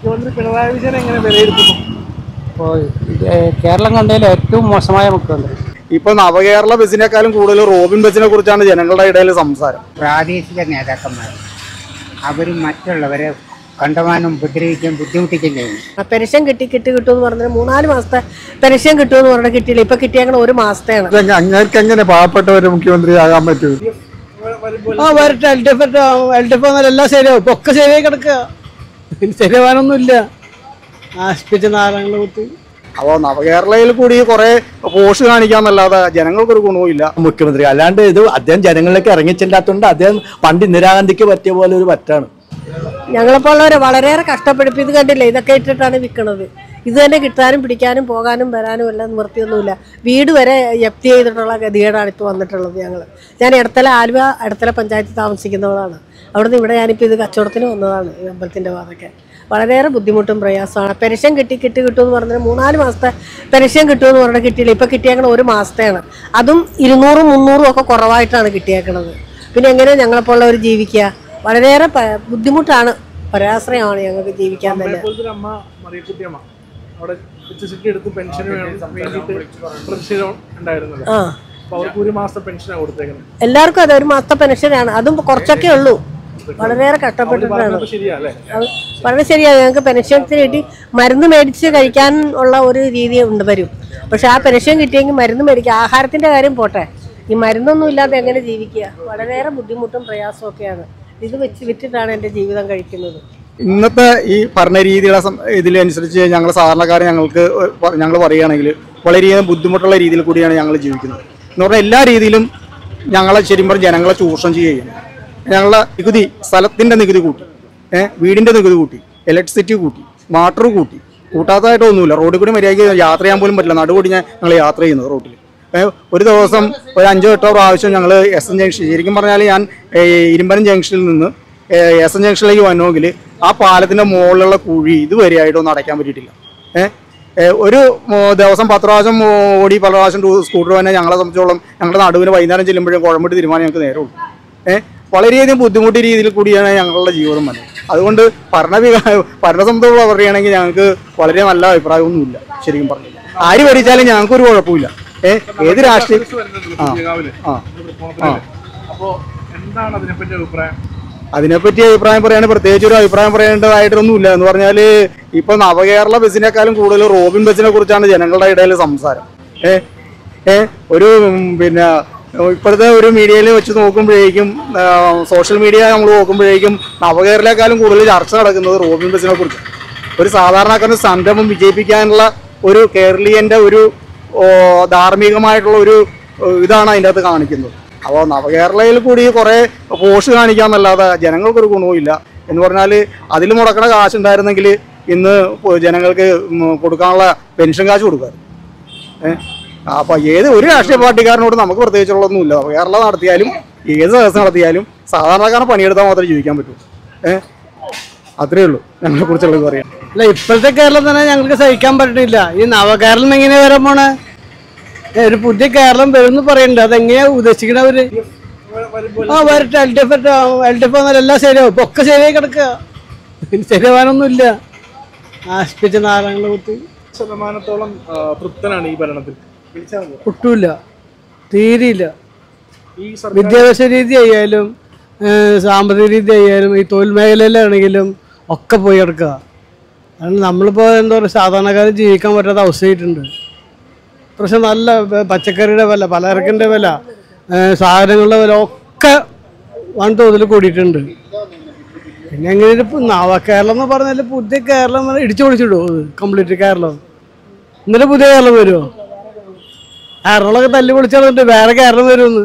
മുഖ്യമന്ത്രി പിണറായി വിജയൻ എങ്ങനെ വിലയിരുത്തുന്നു ഇപ്പോൾ കേരളം കണ്ടതിൽ ഏറ്റവും മോശമായ മുഖ്യമന്ത്രി ഇപ്പൊ നവകേരള ബസിനേക്കാളും കൂടുതൽ റോബിൻ ബസിനെ കുറിച്ചാണ് ജനങ്ങളുടെ ഇടയിൽ സംസാരം പ്രാദേശിക നേതാക്കന്മാർ അവർ മറ്റുള്ളവരെ കണ്ടമാനം ഉപദ്രവിക്കുകയും ബുദ്ധിമുട്ടിക്കുകയും ചെയ്യുന്നു പെൻഷൻ കിട്ടി കിട്ടി കിട്ടുമെന്ന് പറഞ്ഞാൽ മൂന്നാല് മാസത്തെ പെൻഷൻ കിട്ടുമെന്ന് പറഞ്ഞാൽ കിട്ടിയില്ല ഇപ്പൊ കിട്ടിയേക്കണ ഒരു മാസത്തെയാണ് അങ്ങേർക്ക് എങ്ങനെ പാവപ്പെട്ടവര് മുഖ്യമന്ത്രി ആകാൻ പറ്റൂ ആ വരട്ടെ L D F L D F വന്നാൽ എല്ലാം ശരിയാവും ഇപ്പൊ ഒക്കെ ശരിയായി കിടക്കുക പിന്നെ ശരിയാവാനൊന്നുമില്ല ആശിപ്പിച്ച നാരായണ കുത്തി അപ്പോൾ നവകേരളയിൽ കൂടി കുറെ പോഷ് കാണിക്കാന്നല്ലാതെ ജനങ്ങൾക്കൊരു ഗുണവുമില്ല മുഖ്യമന്ത്രി അല്ലാണ്ട് ഇത് അദ്ദേഹം ജനങ്ങളിലേക്ക് ഇറങ്ങിച്ചെല്ലാത്തതുകൊണ്ട് അദ്ദേഹം പണ്ട് ഇന്ദിരാഗാന്ധിക്ക് പറ്റിയ പോലെ ഒരു പറ്റാണ് ഞങ്ങളെപ്പോലുള്ളവരെ വളരെയേറെ കഷ്ടപ്പെടുത്തി ഇത് കണ്ടില്ലേ ഇതൊക്കെ ഇട്ടിട്ടാണ് വിൽക്കണത് ഇത് തന്നെ കിട്ടാനും പിടിക്കാനും പോകാനും വരാനും എല്ലാം നിവൃത്തിയൊന്നുമില്ല വീട് വരെ ജപ്തി ചെയ്തിട്ടുള്ള ഗതികേടാണ് ഇപ്പോൾ വന്നിട്ടുള്ളത് ഞങ്ങൾ ഞാൻ ഇടത്തല ആലുവ ഇടത്തല പഞ്ചായത്തിൽ താമസിക്കുന്നവളാണ് അവിടുന്ന് ഇവിടെ ഞാനിപ്പോൾ ഇത് കച്ചവടത്തിന് വന്നതാണ് ഈ അമ്പലത്തിൻ്റെ ഭാഗത്തൊക്കെ വളരെയേറെ ബുദ്ധിമുട്ടും പ്രയാസമാണ് പെൻഷൻ കിട്ടി കിട്ടി കിട്ടുമെന്ന് പറഞ്ഞാൽ മൂന്നാല് മാസത്തെ പെൻഷൻ കിട്ടുമെന്ന് പറഞ്ഞാൽ കിട്ടിയില്ല ഇപ്പം കിട്ടിയേക്കണ ഒരു മാസത്തെയാണ് അതും ഇരുന്നൂറും മുന്നൂറും ഒക്കെ കുറവായിട്ടാണ് കിട്ടിയേക്കണത് പിന്നെ എങ്ങനെയാണ് ഞങ്ങളെപ്പോലുള്ളവർ ജീവിക്കുക വളരെയേറെ പ- ബുദ്ധിമുട്ടാണ് പരാശ്രയമാണ് ഞങ്ങൾക്ക് ജീവിക്കാൻ തന്നെ പോലത്തെ അമ്മ മറിയക്കുട്ടിയമ്മ അവിടെ ഉച്ചശക്തി എടുത്ത് പെൻഷന് വേണ്ടിയിട്ട് പ്രതിഷേധം ഉണ്ടായിരുന്നല്ലോ ആ അപ്പൊ അവർക്ക് ഒരു മാസത്തെ പെൻഷനാണ് കൊടുത്തേക്കുന്നത് എല്ലാവർക്കും അതെ ഒരു മാസത്തെ പെൻഷനാണ് അതും കുറച്ചൊക്കെ ഉള്ളൂ വളരെയേറെ കഷ്ടപ്പെട്ടിട്ടാണ് പറഞ്ഞത് ശരിയാ അല്ലേ അത് വളരെ ശരിയാണ് ഞങ്ങൾക്ക് പെൻഷനത്തിന് വേണ്ടി മരുന്ന് മേടിച്ച് കഴിക്കാൻ ഉള്ള ഒരു രീതി ഉണ്ട് വരും പക്ഷെ ആ പെൻഷൻ കിട്ടിയെങ്കിൽ മരുന്ന് മേടിക്കുക ആഹാരത്തിന്റെ കാര്യം പോട്ടെ ഈ മരുന്നൊന്നും ഇല്ലാതെ എങ്ങനെ ജീവിക്കുക വളരെയേറെ ബുദ്ധിമുട്ടും പ്രയാസവും ഒക്കെയാണ് ഇത് വെച്ച് വിറ്റിട്ടാണ് എൻ്റെ ജീവിതം കഴിക്കുന്നത് ഇന്നത്തെ ഈ ഭരണരീതിയുടെ സം- ഇതിലനുസരിച്ച് ഞങ്ങൾ സാധാരണക്കാർ ഞങ്ങൾക്ക് ഞങ്ങൾ പറയുകയാണെങ്കിൽ വളരെയധികം ബുദ്ധിമുട്ടുള്ള രീതിയിൽ കൂടിയാണ് ഞങ്ങൾ ജീവിക്കുന്നത് എന്ന് പറഞ്ഞാൽ എല്ലാ രീതിയിലും ഞങ്ങളെ ശരിക്കും പറഞ്ഞ് ജനങ്ങളെ ചൂഷണം ചെയ്യുകയാണ് ഞങ്ങളുടെ നികുതി സ്ഥലത്തിൻ്റെ നികുതി കൂട്ടി ഏഹ് വീടിൻ്റെ നികുതി കൂട്ടി ഇലക്ട്രിസിറ്റി കൂട്ടി വാട്ടർ കൂട്ടി കൂട്ടാത്തതായിട്ടൊന്നുമില്ല റോഡിൽ കൂടി മര്യാദയ്ക്ക് യാത്ര ചെയ്യാൻ പോലും പറ്റില്ല നടുകൂടി ഞാൻ ഞങ്ങൾ യാത്ര ചെയ്യുന്നത് റോഡിൽ ഏഹ് ഒരു ദിവസം ഒരു അഞ്ചോ എട്ടോ പ്രാവശ്യം ഞങ്ങൾ എസ് എൻ ജംഗ്ഷൻ ശരിക്കും പറഞ്ഞാൽ ഞാൻ ഏഹ് ഇരുമ്പനം ജംഗ്ഷനിൽ നിന്ന് ഏഹ് എസ് എൻ ജംഗ്ഷനിലേക്ക് വന്നെങ്കിൽ ആ പാലത്തിന്റെ മുകളിലുള്ള കുഴി ഇതുവരെയായിട്ടൊന്നും അടയ്ക്കാൻ പറ്റിയിട്ടില്ല ഏഹ് ഏഹ് ഒരു ഉം, ദിവസം പത്ത് പ്രാവശ്യം ഓടി പല പ്രാവശ്യം ടൂ- സ്കൂട്ടർ തന്നെ ഞങ്ങളെ സംബന്ധിച്ചോളം ഞങ്ങളുടെ നടുവിന് വൈകുന്നേരം ചെല്ലുമ്പോഴും കുഴമ്പിട്ട് തീരുമാനം ഞങ്ങൾക്ക് നേരമുള്ളൂ ഏഹ് വളരെയധികം ബുദ്ധിമുട്ടി രീതിയിൽ കൂടിയാണ് ഞങ്ങളുടെ ജീവിതം വന്നത് അതുകൊണ്ട് ഭരണ ഭരണസംബന്ധമുള്ള പറയുകയാണെങ്കിൽ ഞങ്ങൾക്ക് വളരെ നല്ല അഭിപ്രായമൊന്നുമില്ല ശരിക്കും പറഞ്ഞു ആര് ഭരിച്ചാലും ഞങ്ങൾക്ക് ഒരു കുഴപ്പമില്ല ഏഹ് ഏത് രാഷ്ട്രീയ ആ ആ ആ അപ്പോ എന്താണ് അതിനെപ്പറ്റി അഭിപ്രായം അതിനെപ്പറ്റി അഭിപ്രായം പറയാൻ പ്രത്യേകിച്ച് ഒരു അഭിപ്രായം പറയേണ്ടതായിട്ടൊന്നുമില്ല എന്ന് പറഞ്ഞാൽ ഇപ്പൊ നവകേരള ബസിനേക്കാളും കൂടുതൽ റോബിൻ ബസിനെ കുറിച്ചാണ് ജനങ്ങളുടെ ഇടയിൽ സംസാരം ഏ ഏ ഒരു ഉം, പിന്നെ ഇപ്പോഴത്തെ ഒരു മീഡിയയിൽ വെച്ച് നോക്കുമ്പോഴേക്കും ആ, സോഷ്യൽ മീഡിയ നമ്മൾ നോക്കുമ്പോഴേക്കും നവകേരളയെക്കാളും കൂടുതൽ ചർച്ച നടക്കുന്നത് റോബിൻ ബസിനെ കുറിച്ച് ഒരു സാധാരണക്കാരന് സംരംഭം വിജയിപ്പിക്കാനുള്ള ഒരു കേരളീയന്റെ ഒരു ഓ, ധാർമ്മികമായിട്ടുള്ള ഒരു ഓ, ഇതാണ് അതിൻ്റെ അകത്ത് കാണിക്കുന്നത് അപ്പോൾ നവകേരളയിൽ കൂടി കുറേ പോഷ് കാണിക്കാന്നല്ലാതെ ജനങ്ങൾക്കൊരു ഗുണവുമില്ല എന്ന് പറഞ്ഞാൽ അതിൽ മുടക്കണ കാശുണ്ടായിരുന്നെങ്കിൽ ഇന്ന് പൊ- ജനങ്ങൾക്ക് ഉം കൊടുക്കാനുള്ള പെൻഷൻ കാശ് കൊടുക്കാറ് ഏഹ് അപ്പോൾ ഏത് ഒരു രാഷ്ട്രീയ പാർട്ടിക്കാരനോട് നമുക്ക് പ്രത്യേകിച്ചുള്ളതൊന്നുമില്ല കേരള നടത്തിയാലും ഏത് ദിവസം നടത്തിയാലും സാധാരണക്കാരൻ പണിയെടുത്താൽ മാത്രമേ ജീവിക്കാൻ പറ്റൂ ഏഹ് അത്രയേ ഉള്ളൂ ഞങ്ങളെ കുറിച്ചുള്ളത് പറയാം അല്ല ഇപ്പോഴത്തെ കേരളം തന്നെ ഞങ്ങൾക്ക് സഹിക്കാൻ പറ്റണില്ല ഈ നവകേരളം എങ്ങനെ വരാൻ പോണേ ഏ, ഒരു പുതിയ കേരളം വരുമെന്ന് പറയുന്നുണ്ട് അതെങ്ങനെയാ ഉദ്ദേശിക്കണവര് ആ വരട്ടെ L D F L D F വന്നാൽ എല്ലാം ശരിയാവും ഇപ്പൊ ഒക്കെ ശരിയായി കിടക്കുക പിന്നെ ശരിയാവാനൊന്നുമില്ല ആശിപ്പിച്ച നാരായണ കുത്തി ശതമാനത്തോളം തൃപ്തനാണ് ഈ ഭരണത്തിൽ ഒട്ടുമില്ല തീരെയില്ല ഈ വിദ്യാഭ്യാസ രീതി ആയാലും ഏഹ് സാമ്പത്തിക രീതി ആയാലും ഈ തൊഴിൽ മേഖലയിലാണെങ്കിലും ഒക്കെ പോയി കിടക്കുക കാരണം നമ്മളിപ്പോൾ എന്താ പറയുക സാധാരണക്കാർ ജീവിക്കാൻ പറ്റാത്ത അവസ്ഥയായിട്ടുണ്ട് പക്ഷെ നല്ല വ- പച്ചക്കറിയുടെ വില പലചരക്കിൻ്റെ വില ഏഹ് സാധനങ്ങളുടെ വില ഒക്കെ വൻ തോതിൽ കൂടിയിട്ടുണ്ട് പിന്നെ എങ്ങനെ ഇപ്പൊ നവകേരളം എന്ന് പറഞ്ഞാൽ പുതിയ കേരളം ഇടിച്ചു പൊളിച്ചിടുമോ കംപ്ലീറ്റ് കേരളം ഇന്നലെ പുതിയ കേരളം വരുമോ എറണാകുളമൊക്കെ തല്ലി പൊളിച്ചിട്ട് വേറെ കേരളം വരുമെന്ന്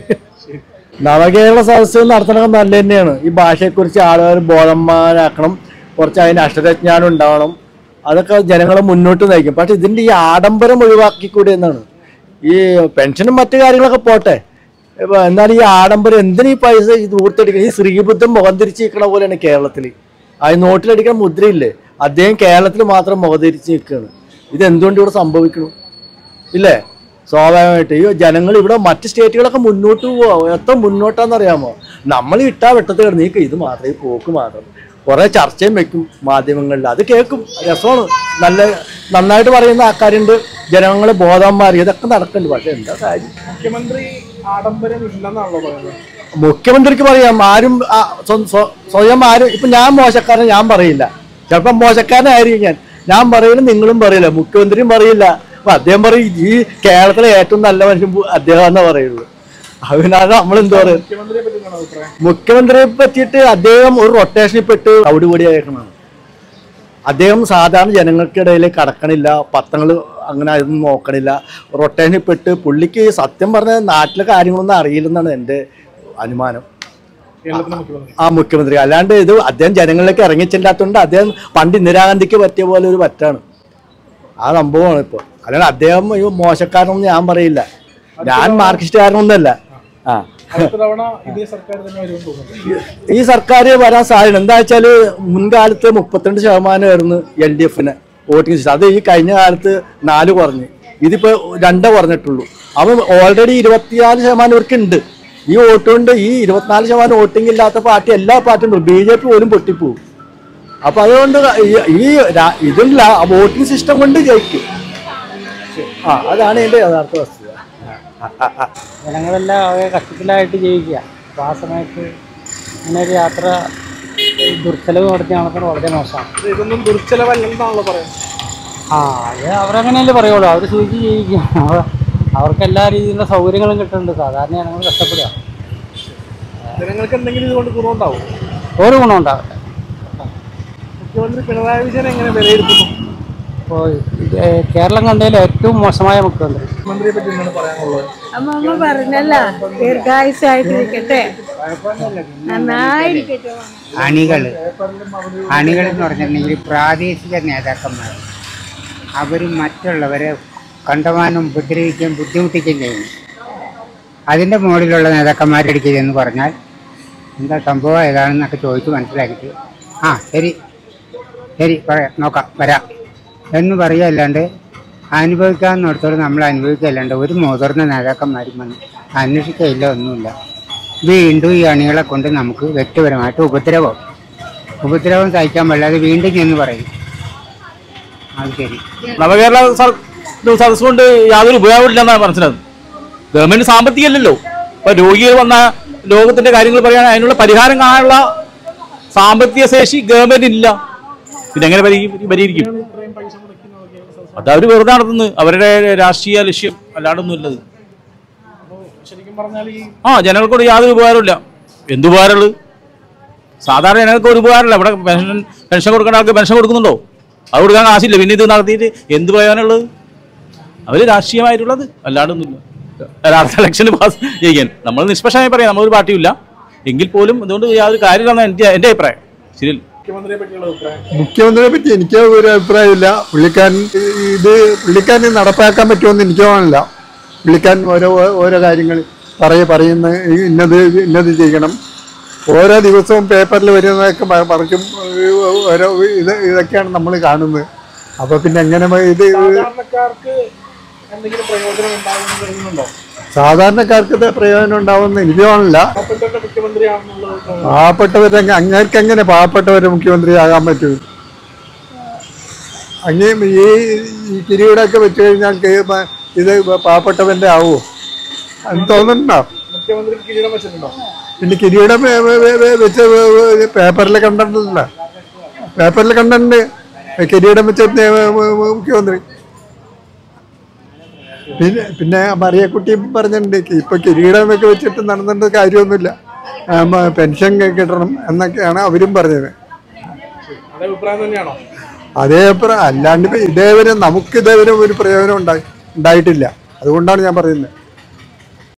നവകേരള സദസ്സുകൾ നടത്തണത് നല്ല തന്നെയാണ് ഈ ഭാഷയെക്കുറിച്ച് ആളുകൾ ബോധന്മാരാക്കണം കുറച്ച് അതിന് അക്ഷരജ്ഞാനം ഉണ്ടാവണം അതൊക്കെ ജനങ്ങളെ മുന്നോട്ട് നയിക്കും പക്ഷെ ഇതിന്റെ ഈ ആഡംബരം ഒഴിവാക്കിക്കൂടെ എന്നാണ് ഈ പെൻഷനും മറ്റു കാര്യങ്ങളൊക്കെ പോട്ടെ ഇപ്പൊ എന്നാൽ ഈ ആഡംബരം എന്തിനു ഈ പൈസ ഈ ദൂരത്തടിക്കണം ഈ ശ്രീബുദ്ധം മുഖം തിരിച്ച് നിൽക്കണ പോലെയാണ് കേരളത്തിൽ ആ ഈ നോട്ടിലടിക്കുന്ന മുദ്രയില്ലേ അദ്ദേഹം കേരളത്തിൽ മാത്രം മുഖം തിരിച്ച് നിൽക്കുകയാണ് ഇത് എന്തുകൊണ്ട് ഇവിടെ സംഭവിക്കണം ഇല്ലേ സ്വാഭാവികമായിട്ട് ഈ ജനങ്ങൾ ഇവിടെ മറ്റ് സ്റ്റേറ്റുകളൊക്കെ മുന്നോട്ട് പോവാ എത്ര മുന്നോട്ടാന്ന് അറിയാമോ നമ്മൾ ഇട്ടാ വെട്ടത്ത് കിടന്ന് നീക്ക് ഇത് മാത്രമേ പോക്ക് മാത്രം കുറെ ചർച്ചയും വെക്കും മാധ്യമങ്ങളിൽ അത് കേൾക്കും രസമാണ് നല്ല നന്നായിട്ട് പറയുന്ന ആൾക്കാരുണ്ട് ജനങ്ങൾ ബോധവന്മാർ ഇതൊക്കെ നടക്കുന്നുണ്ട് പക്ഷെ എന്താ കാര്യം മുഖ്യമന്ത്രി ആഡംബരം ഇല്ലെന്നാണല്ലോ പറയുന്നത് മുഖ്യമന്ത്രിക്ക് പറയാം ആരും ആ, സ്വ- സ്വ- സ്വയം ആരും ഇപ്പൊ ഞാൻ മോശക്കാരൻ ഞാൻ പറയില്ല ചിലപ്പോ മോശക്കാരനായിരിക്കും ഞാൻ ഞാൻ പറയില്ല നിങ്ങളും പറയില്ല മുഖ്യമന്ത്രിയും പറയില്ല അപ്പൊ അദ്ദേഹം പറയും ഈ കേരളത്തിലെ ഏറ്റവും നല്ല മനുഷ്യൻ പു- അദ്ദേഹം എന്നേ പറയുള്ളൂ അതിനാണ് നമ്മൾ എന്താ പറയുക മുഖ്യമന്ത്രിയെ പറ്റി എന്താണ് അഭിപ്രായം മുഖ്യമന്ത്രിയെ പറ്റിയിട്ട് അദ്ദേഹം ഒരു റൊട്ടേഷനിൽ പെട്ട് കൗടുപടിയായിരിക്കണം അദ്ദേഹം സാധാരണ ജനങ്ങൾക്കിടയിൽ കടക്കണില്ല പത്രങ്ങൾ അങ്ങനെ അതൊന്നും നോക്കണില്ല റൊട്ടേഷനിൽ പെട്ട് പുള്ളിക്ക് സത്യം പറഞ്ഞ നാട്ടിലെ കാര്യങ്ങളൊന്നും അറിയില്ലെന്നാണ് എൻ്റെ അനുമാനം കേരളത്തിലെ മുഖ്യമന്ത്രി ആ മുഖ്യമന്ത്രി അല്ലാണ്ട് ഇത് അദ്ദേഹം ജനങ്ങളിലേക്ക് ഇറങ്ങിച്ചെല്ലാത്തതുകൊണ്ട് അദ്ദേഹം പണ്ട് ഇന്ദിരാഗാന്ധിക്ക് പറ്റിയ പോലെ ഒരു പറ്റാണ് ആ സംഭവമാണ് ഇപ്പോൾ അല്ലാണ്ട് അദ്ദേഹം ഈ മോശക്കാരനൊന്നും ഞാൻ പറയില്ല ഞാൻ മാർക്സിസ്റ്റുകാരനൊന്നുമല്ല ആ അടുത്ത തവണ ഇതേ സർക്കാർ തന്നെ വരുമെന്ന് തോന്നുന്നു ഈ സർക്കാർ വരാൻ സാധ്യത എന്താ വെച്ചാൽ മുൻകാലത്ത് മുപ്പത്തിരണ്ട് ശതമാനമായിരുന്നു എൽ ഡി എഫിന് വോട്ടിംഗ് ശതമാനം അത് ഈ കഴിഞ്ഞ കാലത്ത് നാല് കുറഞ്ഞ് ഇതിപ്പോ രണ്ടേ കുറഞ്ഞിട്ടുള്ളൂ അപ്പം ഓൾറെഡി ഇരുപത്തിനാല് ശതമാനം ഇവർക്ക് ഉണ്ട് ഈ വോട്ട് കൊണ്ട് ഈ ഇരുപത്തിനാല് ശതമാനം വോട്ടിംഗ് ഇല്ലാത്ത പാർട്ടി എല്ലാ പാർട്ടിയും ബി ജെ പി പോലും പൊട്ടിപ്പോവും അപ്പൊ അതുകൊണ്ട് ഈ- ഈ രാ- ഇതില്ല വോട്ടിംഗ് സിസ്റ്റം കൊണ്ട് ജയിക്കും ആ അതാണ് ഇതിന്റെ യഥാർത്ഥ വസ്തുത ജനങ്ങളെല്ലാം ആകെ കഷ്ടത്തിലായിട്ട് ജീവിക്കുക അപ്പോൾ ആ സമയത്ത് ഇങ്ങനെ ഒരു യാത്ര ഈ ദുർച്ചെലവ് നടത്തി നടക്കുന്നത് വളരെ മോശമാണ് ഇത് ഇതൊന്നും ദുർച്ചലവല്ലെന്നാണല്ലോ പറയുന്നത് ആ അത് അവരങ്ങനെയല്ലേ പറയുള്ളൂ അവർ സൂചിച്ച് ജീവിക്കുക അവർ അവർക്ക് എല്ലാ രീതിയിലുള്ള സൗകര്യങ്ങളും കിട്ടുന്നുണ്ട് സാധാരണ ജനങ്ങൾ കഷ്ടപ്പെടുക ജനങ്ങൾക്ക് എന്തെങ്കിലും ഇതുകൊണ്ട് ഗുണമുണ്ടാവും ഒരു ഗുണം ഉണ്ടാവില്ല മുഖ്യമന്ത്രി പിണറായി വിജയൻ എങ്ങനെ വിലയിരുത്തുന്നു അപ്പോൾ കേരളം കണ്ടതിൽ ഏറ്റവും മോശമായ മുഖ്യമന്ത്രി മുഖ്യമന്ത്രിയെ പറ്റി എന്താണ് പറയാനുള്ളത് അമ്മ പറഞ്ഞല്ല ദീർഘായുസായിട്ടിരിക്കട്ടെ നന്നായിരിക്കട്ടെ അണികൾ അണികൾ എന്ന് പറഞ്ഞിട്ടുണ്ടെങ്കിൽ പ്രാദേശിക നേതാക്കന്മാർ അവർ മറ്റുള്ളവരെ കണ്ടമാനം ഉപദ്രവിക്കുകയും ബുദ്ധിമുട്ടിക്കുകയും ചെയ്യുന്നു അതിൻ്റെ മുകളിലുള്ള നേതാക്കന്മാരെടുക്കുക എന്ന് പറഞ്ഞാൽ എന്താ സംഭവം ഏതാണെന്നൊക്കെ ചോദിച്ച് മനസ്സിലാക്കിയിട്ട് ആ ശരി ശരി പറയാം നോക്കാം വരാം എന്ന് പറയുകയല്ലാണ്ട് അനുഭവിക്കാവുന്നിടത്തോളം നമ്മൾ അനുഭവിക്കുകയല്ലാണ്ട് ഒരു മുതിർന്ന നേതാക്കന്മാരും വന്ന് അന്വേഷിക്കുകയില്ല ഒന്നുമില്ല വീണ്ടും ഈ അണികളെ കൊണ്ട് നമുക്ക് വ്യക്തിപരമായിട്ട് ഉപദ്രവം ഉപദ്രവം സഹിക്കാൻ പാടില്ലാതെ വീണ്ടും എന്ന് പറയും അത് ശരി നവകേരള സർ ഇത് സദസ് കൊണ്ട് യാതൊരു ഉപയോഗമില്ലെന്നാണ് മനസ്സിലായത് ഗവൺമെന്റ് സാമ്പത്തികമല്ലല്ലോ ഇപ്പൊ രോഗികൾ വന്ന രോഗത്തിന്റെ കാര്യങ്ങൾ പറയാൻ അതിനുള്ള പരിഹാരം കാണാനുള്ള സാമ്പത്തിക ശേഷി ഗവൺമെന്റ് ഇല്ല പിന്നെ എങ്ങനെ പരി- പരിഹരിക്കും അത് അവർ വെറുതെ നടത്തുന്നത് അവരുടെ രാഷ്ട്രീയ ലക്ഷ്യം അല്ലാണ്ടൊന്നും ഇല്ലത് ശരിക്കും പറഞ്ഞാൽ ഈ ആ ജനങ്ങൾക്കൂടെ യാതൊരു ഉപകാരമില്ല എന്ത് ഉപകാരമുള്ളത് സാധാരണ ജനങ്ങൾക്ക് ഒരു ഉപകാരമില്ല ഇവിടെ പെൻഷൻ പെൻഷൻ കൊടുക്കേണ്ട ആൾക്ക് പെൻഷൻ കൊടുക്കുന്നുണ്ടോ അത് കൊടുക്കാൻ കാശില്ല പിന്നെ ഇത് നടത്തിയിട്ട് എന്ത് പ്രയോജനമുള്ളത് അവർ രാഷ്ട്രീയമായിട്ടുള്ളത് അല്ലാണ്ടൊന്നുമില്ല അടുത്ത ഇലക്ഷന് പാസ് ചെയ്യാൻ നമ്മൾ നിഷ്പക്ഷമായി പറയാം നമ്മളൊരു പാർട്ടിയില്ല എങ്കിൽ പോലും ഇതുകൊണ്ട് യാതൊരു കാര്യമില്ലെന്ന് എൻ്റെ എൻ്റെ അഭിപ്രായം ശരിയല്ല മുഖ്യമന്ത്രിയെ പറ്റിയുള്ള അഭിപ്രായം മുഖ്യമന്ത്രിയെ പറ്റി എനിക്ക് ഒരു അഭിപ്രായമില്ല പുള്ളിക്കാരൻ ഇത് പുള്ളിക്കാരൻ നടപ്പാക്കാൻ പറ്റുമെന്ന് എനിക്ക് തോന്നുന്നില്ല പുള്ളിക്കാരൻ ഓരോ ഓരോ കാര്യങ്ങൾ പറയ പറയുന്ന ഇന്നത് ഇന്നത് ചെയ്യണം ഓരോ ദിവസവും പേപ്പറിൽ വരുന്നതൊക്കെ പ- പറിക്കും ഓരോ ഇത് ഇതൊക്കെയാണ് നമ്മൾ കാണുന്നത് അപ്പോൾ പിന്നെ എങ്ങനെ ഇത് സാധാരണക്കാർക്ക് എന്തെങ്കിലും പ്രയോജനം ഉണ്ടാകുമെന്ന് കരുതുന്നുണ്ടോ സാധാരണക്കാർക്ക് ഇത് പ്രയോജനം ഉണ്ടാവുമെന്ന് എനിക്ക് തോന്നുന്നില്ല പാവപ്പെട്ടവരുടെ മുഖ്യമന്ത്രിയാണെന്നുള്ളത് തോന്നുന്നു. പാവപ്പെട്ടവരെ അങ്ങേർക്ക് എങ്ങനെ പാവപ്പെട്ടവരെ മുഖ്യമന്ത്രിയാകാൻ പറ്റും അങ്ങേ ഈ ഈ കിരീടമൊക്കെ വെച്ച് കഴിഞ്ഞാൽ കേ- പ- ഇത് പാവപ്പെട്ടവന്റെ ആവുമോ എന്ന് തോന്നുന്നുണ്ടോ മുഖ്യമന്ത്രിക്ക് കിരീടം വെച്ചിട്ടുണ്ടോ പിന്നെ കിരീടം വെ- വെ- വെ- വെ- വെച്ച് വെ- വെ- പേപ്പറിൽ കണ്ടിട്ടില്ല പേപ്പറിൽ കണ്ടിട്ടുണ്ട് കിരീടം വെച്ച നേ- വെ- വെ- വെ- മുഖ്യമന്ത്രി പിന്നെ പിന്നെ മറിയക്കുട്ടി പറഞ്ഞിട്ടുണ്ട് ഇപ്പൊ കിരീടം ഒക്കെ വെച്ചിട്ട് നടന്നിട്ട് കാര്യമൊന്നുമില്ല ആ, മ- പെൻഷൻ കിട്ടണം എന്നൊക്കെയാണ് അവരും പറഞ്ഞത് അതേ അഭിപ്രായം തന്നെയാണോ അതേ പ്ര- അല്ലാണ്ട് ഇപ്പൊ ഇതേവരെ നമുക്ക് ഇതേവരെ ഒരു പ്രയോജനം ഉണ്ടായി ഉണ്ടായിട്ടില്ല അതുകൊണ്ടാണ് ഞാൻ പറയുന്നത്